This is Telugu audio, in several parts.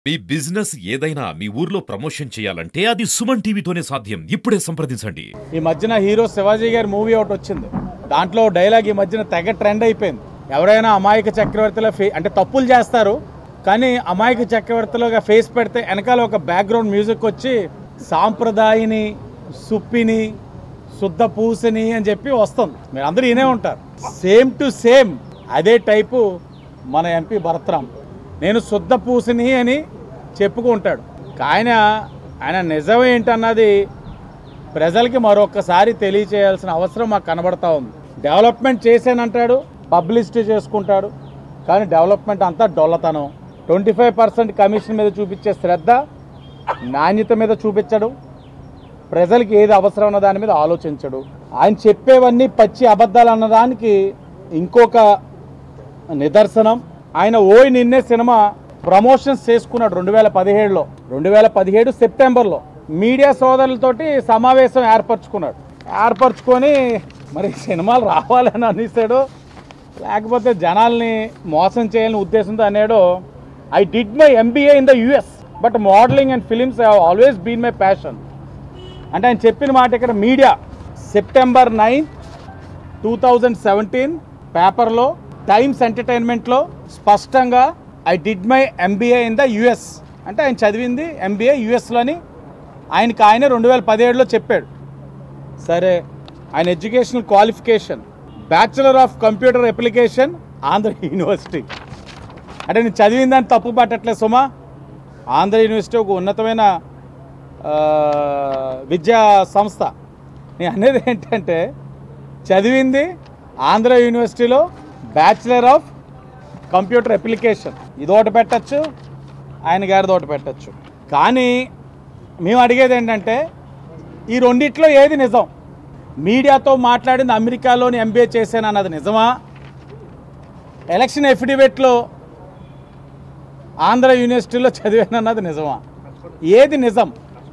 మీ బిజినెస్ ఏదైనా మీ ఊర్లో ప్రమోషన్ చేయాలంటే అది సుమన్ టీవీతోనే సాధ్యం ఇప్పుడే సంప్రదించండి ఈ మధ్యన హీరో శివాజీ గారి మూవీ ఒకటి వచ్చింది దాంట్లో డైలాగ్ ఈ మధ్యన తెగ ట్రెండ్ అయిపోయింది ఎవరైనా అమాయక చక్రవర్తిలో ఫే అంటే తప్పులు చేస్తారు కానీ అమాయక చక్రవర్తిలోగా ఫేస్ పెడితే వెనకాల ఒక బ్యాక్గ్రౌండ్ మ్యూజిక్ వచ్చి సాంప్రదాయని సుప్పిని శుద్ధ పూసని అని చెప్పి వస్తుంది మీరు అందరూ వినే ఉంటారు సేమ్ టు సేమ్ అదే టైపు మన ఎంపీ భరత్రామ్ నేను శుద్ధ పూసని అని చెప్పుకుంటాడు ఆయన ఆయన నిజం ఏంటన్నది ప్రజలకి మరొకసారి తెలియచేయాల్సిన అవసరం మాకు కనబడతా ఉంది డెవలప్మెంట్ చేశానంటాడు పబ్లిసిటీ చేసుకుంటాడు కానీ డెవలప్మెంట్ అంతా డొల్లతనం ట్వంటీ ఫైవ్ పర్సెంట్ కమిషన్ మీద చూపించే శ్రద్ధ నాణ్యత మీద చూపించడు ప్రజలకి ఏది అవసరం అన్న దాని మీద ఆలోచించడు ఆయన చెప్పేవన్నీ పచ్చి అబద్ధాలు అన్నదానికి ఇంకొక నిదర్శనం ఆయన ఓయ్ నిన్నే సినిమా ప్రమోషన్స్ చేసుకున్నాడు రెండు వేల పదిహేడులో రెండు వేల పదిహేడు సెప్టెంబర్లో మీడియా సోదరులతోటి సమావేశం ఏర్పరచుకున్నాడు ఏర్పరచుకొని మరి సినిమాలు రావాలని అనేసాడు లేకపోతే జనాల్ని మోసం చేయాలని ఉద్దేశంతో అన్నాడు I did my MBA in the US but modelling and films have always been my passion అంటే ఆయన చెప్పిన మాట ఇక్కడ media September ninth two thousand seventeen పేపర్లో టైమ్స్ ఎంటర్టైన్మెంట్లో స్పష్టంగా I did my MBA in the US అంటే ఆయన చదివింది ఎంబీఏ యుఎస్లోని ఆయనకి ఆయన రెండు వేల పదిహేడులో చెప్పాడు సరే ఆయన educational qualification bachelor of computer application Andhra university అంటే నేను చదివిన దాన్ని తప్పు పట్టట్లేదు సుమా ఆంధ్ర యూనివర్సిటీ ఒక ఉన్నతమైన ఆ, విద్యా సంస్థ నేను అనేది ఏంటంటే చదివింది ఆంధ్ర యూనివర్సిటీలో బ్యాచిలర్ ఆఫ్ కంప్యూటర్ అప్లికేషన్ ఇది ఒకటి పెట్టచ్చు ఆయన గారిది ఒకటి పెట్టచ్చు కానీ మేము అడిగేది ఏంటంటే ఈ రెండిట్లో ఏది నిజం మీడియాతో మాట్లాడింది అమెరికాలోని ఎంబీఏ చేశాను అన్నది నిజమా ఎలక్షన్ ఎఫిడవిట్లో ఆంధ్ర యూనివర్సిటీలో చదివాను అన్నది నిజమా ఏది నిజం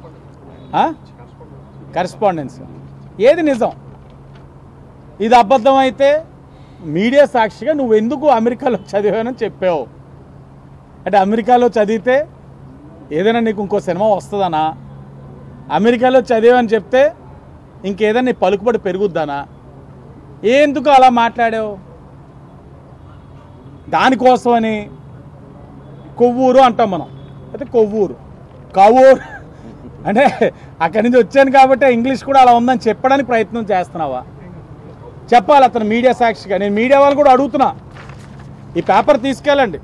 కరెస్పాండెన్స్ ఏది నిజం ఇది అబద్ధం అయితే మీడియా సాక్షిగా నువ్వు ఎందుకు అమెరికాలో చదివానని చెప్పావు అంటే అమెరికాలో చదివితే ఏదైనా నీకు ఇంకో సినిమా వస్తుందనా అమెరికాలో చదివాని చెప్తే ఇంకేదైనా నీ పలుకుబడి పెరుగుద్దానా ఎందుకు అలా మాట్లాడావు దానికోసమని కొవ్వూరు అంటాం మనం అయితే కొవ్వూరు కవూరు అంటే అక్కడి నుంచి వచ్చాను కాబట్టి ఇంగ్లీష్ కూడా అలా ఉందని చెప్పడానికి ప్రయత్నం చేస్తున్నావా చెప్పాలి అతను మీడియా సాక్షిగా నేను మీడియా వాళ్ళు కూడా అడుగుతున్నా ఈ పేపర్ తీసుకెళ్ళండి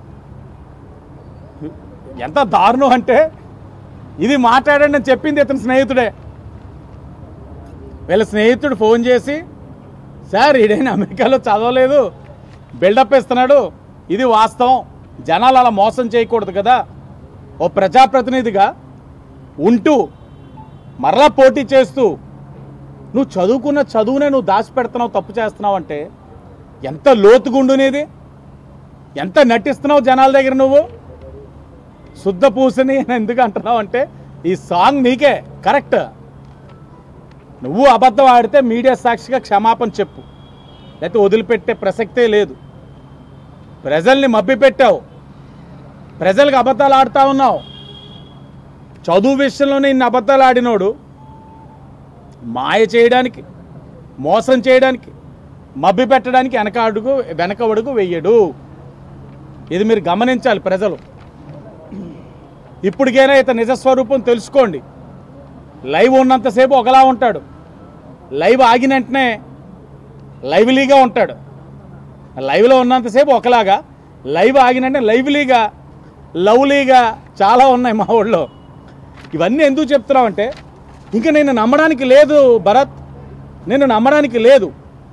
ఎంత దారుణం అంటే ఇది మాట్లాడండి అని చెప్పింది ఇతని స్నేహితుడే వీళ్ళ స్నేహితుడు ఫోన్ చేసి సార్ ఈడైనా అమెరికాలో చదవలేదు బిల్డప్ ఇస్తున్నాడు ఇది వాస్తవం జనాలు అలా మోసం చేయకూడదు కదా ఓ ప్రజాప్రతినిధిగా ఉంటూ మరలా పోటీ చేస్తూ నువ్వు చదువుకున్న చదువునే నువ్వు దాచిపెడుతున్నావు తప్పు చేస్తున్నావు అంటే ఎంత లోతుగుండునేది ఎంత నటిస్తున్నావు జనాల దగ్గర నువ్వు శుద్ధ పూసని అని ఎందుకు అంటున్నావు అంటే ఈ సాంగ్ నీకే కరెక్ట్ నువ్వు అబద్ధం ఆడితే మీడియా సాక్షిగా క్షమాపణ చెప్పు లేకపోతే వదిలిపెట్టే ప్రసక్తే లేదు ప్రజల్ని మభ్యపెట్టావు ప్రజలకు అబద్ధాలు ఆడుతా ఉన్నావు చదువు విషయంలోనే ఇన్ని అబద్ధాలు ఆడినోడు మాయ చేయడానికి మోసం చేయడానికి మభ్య పెట్టడానికి వెనక అడుగు వెనక అడుగు వెయ్యడు ఇది మీరు గమనించాలి ప్రజలు ఇప్పటికైనా ఇతని నిజస్వరూపం తెలుసుకోండి లైవ్ ఉన్నంతసేపు ఒకలా ఉంటాడు లైవ్ ఆగిన వెంటనే లైవ్లీగా ఉంటాడు లైవ్లో ఉన్నంతసేపు ఒకలాగా లైవ్ ఆగినంటే లైవ్లీగా లవ్లీగా చాలా ఉన్నాయి మా ఊళ్ళో ఇవన్నీ ఎందుకు చెప్తున్నామంటే ఇంకా నేను నమ్మడానికి లేదు భరత్ నేను నమ్మడానికి లేదు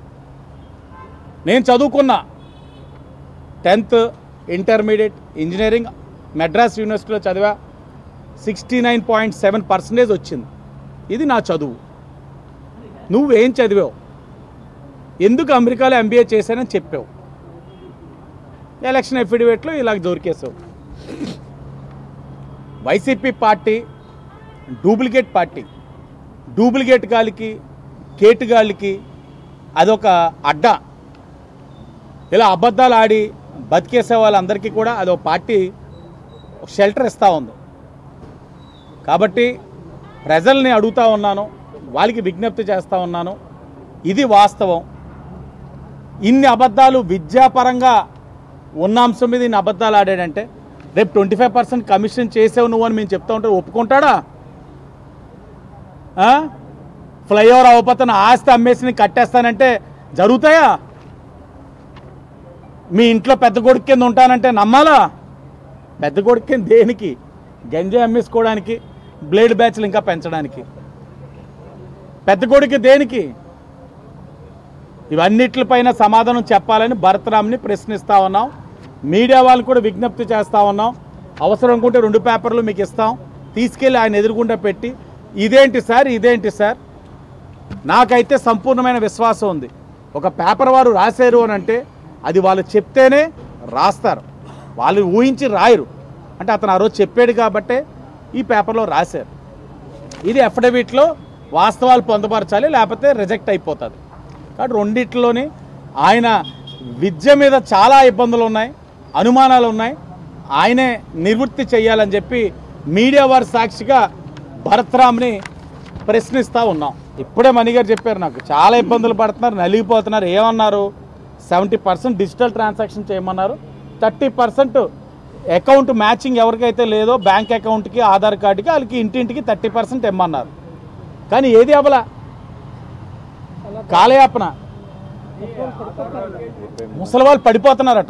నేను చదువుకున్నా టెన్త్ ఇంటర్మీడియట్ ఇంజనీరింగ్ మెడ్రాస్ యూనివర్సిటీలో చదివా sixty nine point seven percentage వచ్చింది ఇది నా చదువు నువ్వేం చదివావు ఎందుకు అమెరికాలో ఎంబీఏ చేశానని చెప్పావు ఎలక్షన్ ఎఫిడవిట్లో ఇలాగ దొరికేసావు YCP party duplicate party duplicate గాలికి కేటుగాళ్ళకి అదొక అడ్డా ఇలా అబద్ధాలు ఆడి బతికేసే వాళ్ళందరికీ కూడా అదొక పార్టీ షెల్టర్ ఇస్తూ ఉంది కాబట్టి ప్రజల్ని అడుగుతా ఉన్నాను వాళ్ళకి విజ్ఞప్తి చేస్తూ ఉన్నాను ఇది వాస్తవం ఇన్ని అబద్ధాలు విద్యాపరంగా ఉన్న అంశం మీద ఇన్ని అబద్ధాలు ఆడాడంటే రేపు ట్వంటీ ఫైవ్ పర్సెంట్ కమిషన్ చేసావు నువ్వు అని మేము చెప్తా ఉంటే ఒప్పుకుంటాడా ఆ? ఫ్లైఓవర్ అవపతన ఆస్తి అమ్మేసి నీకు కట్టేస్తానంటే జరుగుతాయా మీ ఇంట్లో పెద్ద కొడుకు కింద ఉంటానంటే నమ్మాలా పెద్ద కొడుకు కింద దేనికి గంజాయి అమ్మేసుకోవడానికి బ్లేడ్ బ్యాచ్లు ఇంకా పెంచడానికి పెద్ద కొడుకు దేనికి ఇవన్నిటిపైన సమాధానం చెప్పాలని భరతరామ్ని ప్రశ్నిస్తా ఉన్నాం మీడియా వాళ్ళు కూడా విజ్ఞప్తి చేస్తా ఉన్నాం అవసరం అనుకుంటే రెండు పేపర్లు మీకు ఇస్తాం తీసుకెళ్ళి ఆయన ఎదురుగుండా పెట్టి ఇదేంటి సార్ ఇదేంటి సార్ నాకైతే సంపూర్ణమైన విశ్వాసం ఉంది ఒక పేపర్ వారు రాశారు అని అంటే అది వాళ్ళు చెప్తేనే రాస్తారు వాళ్ళు ఊహించి రాయరు అంటే అతను ఆ రోజు చెప్పాడు కాబట్టే ఈ పేపర్లో రాశారు ఇది అఫిడవిట్లో వాస్తవాలు పొందపరచాలి లేకపోతే రిజెక్ట్ అయిపోతుంది కాబట్టి రెండిట్లోని ఆయన విద్య మీద చాలా ఇబ్బందులు ఉన్నాయి అనుమానాలు ఉన్నాయి ఆయనే నివృత్తి చేయాలని చెప్పి మీడియా వారి సాక్షిగా భరత్రామ్ని ప్రశ్నిస్తూ ఉన్నాం ఇప్పుడే మణిగారు చెప్పారు నాకు చాలా ఇబ్బందులు పడుతున్నారు నలిగిపోతున్నారు ఏమన్నారు సెవెంటీ పర్సెంట్ డిజిటల్ ట్రాన్సాక్షన్ చేయమన్నారు థర్టీ పర్సెంట్ అకౌంట్ మ్యాచింగ్ ఎవరికైతే లేదో బ్యాంక్ అకౌంట్కి ఆధార్ కార్డుకి వాళ్ళకి ఇంటింటికి థర్టీ పర్సెంట్ ఇమ్మన్నారు కానీ ఏది అవలా కాలయాపన ముసలి వాళ్ళు పడిపోతున్నారట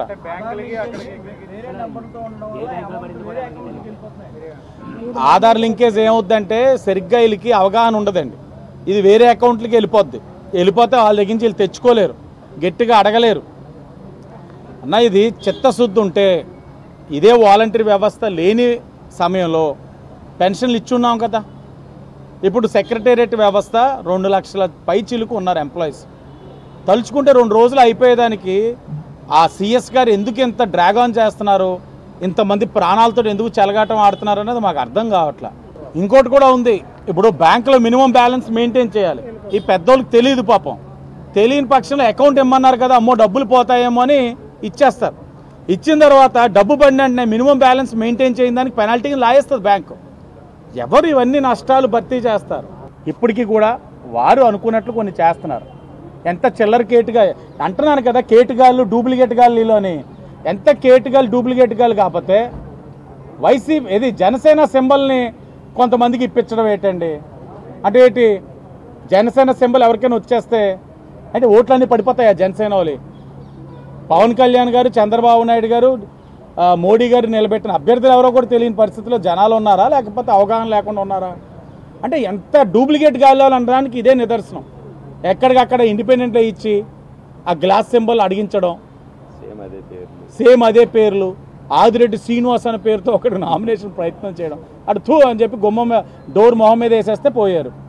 ఆధార్ లింకేజ్ ఏమవుద్దంటే సరిగ్గా వీళ్ళకి అవగాహన ఉండదండి ఇది వేరే అకౌంట్లకి వెళ్ళిపోద్ది వెళ్ళిపోతే వాళ్ళ దగ్గర నుంచి వీళ్ళు తెచ్చుకోలేరు గట్టిగా అడగలేరు అన్న ఇది చిత్తశుద్ధి ఉంటే ఇదే వాలంటరీ వ్యవస్థ లేని సమయంలో పెన్షన్లు ఇచ్చున్నాం కదా ఇప్పుడు సెక్రటేరియట్ వ్యవస్థ రెండు లక్షల పై చిలుకు ఉన్నారు ఎంప్లాయీస్ తలుచుకుంటే రెండు రోజులు అయిపోయేదానికి ఆ సిఎస్ గారు ఎందుకు ఇంత డ్రాగ్ ఆన్ చేస్తున్నారు ఇంతమంది ప్రాణాలతో ఎందుకు చెలగాటం ఆడుతున్నారు అనేది మాకు అర్థం కావట్లా ఇంకోటి కూడా ఉంది ఇప్పుడు బ్యాంకులో మినిమం బ్యాలెన్స్ మెయింటైన్ చేయాలి ఈ పెద్దోళ్ళకి తెలియదు పాపం తెలియని పక్షంలో అకౌంట్ ఇమ్మన్నారు కదా అమ్మో డబ్బులు పోతాయేమో అని ఇచ్చేస్తారు ఇచ్చిన తర్వాత డబ్బు పడిన వెంటనే మినిమం బ్యాలెన్స్ మెయింటైన్ చేయని దానికి పెనాల్టీని లాయేస్తుంది బ్యాంకు ఎవరు ఇవన్నీ నష్టాలు భర్తీ చేస్తారు ఇప్పటికీ కూడా వారు అనుకున్నట్లు కొన్ని చేస్తున్నారు ఎంత చిల్లర కేటుగా అంటున్నాను కదా కేటుగాళ్ళు డూప్లికేట్ గాళ్ళు అని ఎంత కేటుగాళ్ళు డూప్లికేట్ గాళ్ళు కాకపోతే వైసీపీ ఇది జనసేన సింబల్ని కొంతమందికి ఇప్పించడం ఏంటండి అంటే ఏంటి జనసేన సింబల్ ఎవరికైనా వచ్చేస్తే అంటే ఓట్లన్నీ పడిపోతాయా జనసేన వాళ్ళు పవన్ కళ్యాణ్ గారు చంద్రబాబు నాయుడు గారు ఆ, మోడీ గారు నిలబెట్టిన అభ్యర్థులు ఎవరో కూడా తెలియని పరిస్థితిలో జనాలు ఉన్నారా లేకపోతే అవగాహన లేకుండా ఉన్నారా అంటే ఎంత డూప్లికేట్ గాలి అనడానికి ఇదే నిదర్శనం ఎక్కడికక్కడ ఇండిపెండెంట్ ఇచ్చి ఆ గ్లాస్ సింబల్ అడిగించడం సేమ్ అదే పేర్లు ఆదిరెడ్డి శ్రీనివాస్ అనే పేరుతో ఒకటి నామినేషన్ ప్రయత్నం చేయడం అటు థూ అని చెప్పి గుమ్మ మీద- డోర్ మొహం మీద వేసేస్తే పోయారు